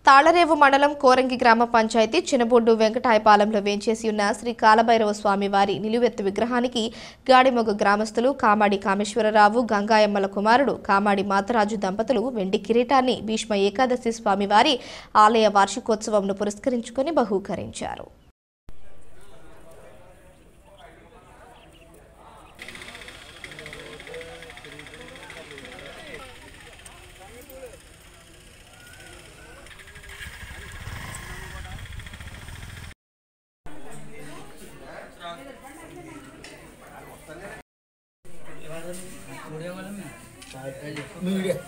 తాళరేవు మండలం కోరంగి గ్రామ పంచాయతీ చినబొడ్డు వెంకటాయపాలెంలో వేంచేసి ఉన్న శ్రీ కాలభైరవ స్వామి వారి నిలువెత్తు విగ్రహానికి గాడిమొగ గ్రామస్తులు కామాడి కామేశ్వరరావు గంగాయమ్మల కుమారుడు కామాడి మాతరాజు దంపతులు వెండి కిరీటాన్ని భీష్మ ఏకాదశి స్వామివారి ఆలయ వార్షికోత్సవంను పురస్కరించుకొని బహూకరించారు మీడియా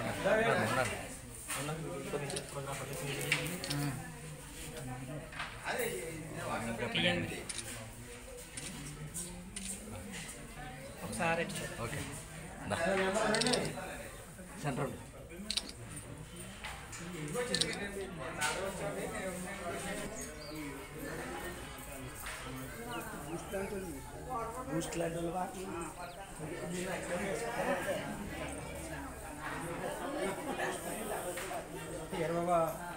ఒకసారి ఓకే సెంట్రల్ బూస్ట్ లాంటి వాళ్ళు వా. ఎర్రగా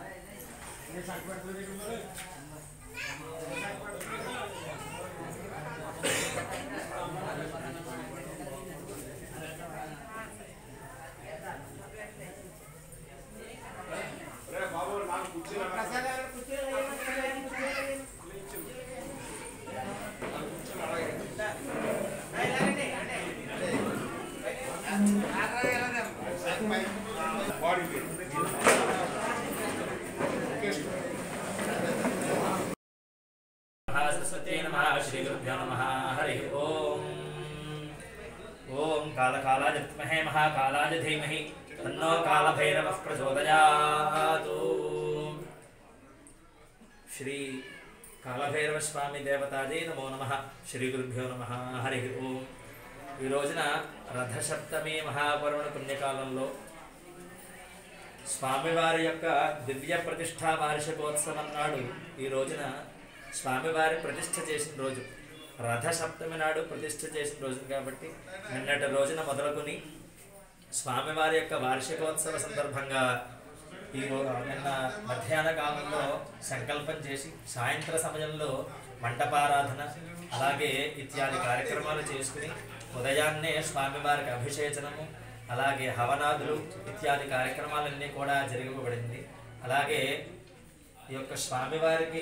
సరస్వత్యై నమ శ్రీ గురుభ్యో నమ హరి ఓం ఓం కాళకాలాయ విద్మహే మహాకాలాయ ధీమహి తన్నో కాళభైరవః ప్రచోదయాతు శ్రీ కాళభైరవ స్వామి దేవతాజీ నమో నమ శ్రీ గురుభ్యో నమ హరి ఓం ఈ రోజున రథసప్తమి మహాపర్వణ పుణ్యకాలంలో స్వామివారి యొక్క దివ్య ప్రతిష్ఠా వార్షికోత్సవం నాడు ఈ రోజున స్వామివారి ప్రతిష్ఠ చేసిన రోజు రథ సప్తమి నాడు ప్రతిష్ఠ చేసిన రోజు కాబట్టి నిన్నటి రోజున మొదలుకొని స్వామివారి యొక్క వార్షికోత్సవ సందర్భంగా ఈ రో- నిన్న మధ్యాహ్న కాలంలో సంకల్పం చేసి సాయంత్ర సమయంలో మంటపారాధన అలాగే ఇత్యాది కార్యక్రమాలు చేసుకుని ఉదయాన్నే స్వామివారికి అభిషేచనము అలాగే హవనాదులు ఇత్యాది కార్యక్రమాలన్నీ కూడా జరగబడింది అలాగే ఈ యొక్క స్వామివారికి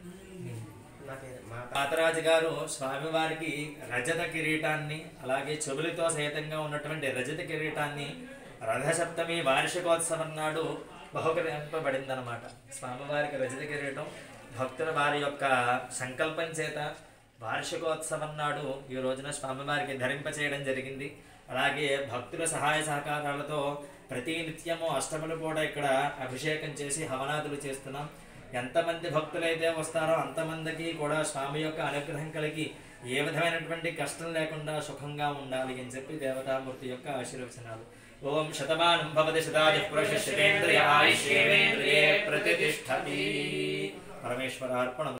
పాతరాజు గారు స్వామివారికి రజత కిరీటాన్ని అలాగే చెవులతో సహితంగా ఉన్నటువంటి రజత కిరీటాన్ని రథసప్తమి వార్షికోత్సవం నాడు బహుకరింపబడిందనమాట స్వామివారికి రజత కిరీటం భక్తుల వారి యొక్క సంకల్పం చేత వార్షికోత్సవం నాడు ఈ రోజున స్వామివారికి ధరింపచేయడం జరిగింది అలాగే భక్తుల సహాయ సహకారాలతో ప్రతి నిత్యము అష్టములు కూడా ఇక్కడ అభిషేకం చేసి హవనాదులు చేస్తున్నాం ఎంతమంది భక్తులైతే వస్తారో అంతమందికి కూడా స్వామి యొక్క అనుగ్రహం కలిగి ఏ విధమైనటువంటి కష్టం లేకుండా సుఖంగా ఉండాలి అని చెప్పి దేవతామూర్తి యొక్క ఆశీర్వచనాలు ఓం శతమానం భవతి శతాది పురుష శతేంద్రియ ఆయుష్యేంద్రియే ప్రతిష్టతి పరమేశ్వరార్పణ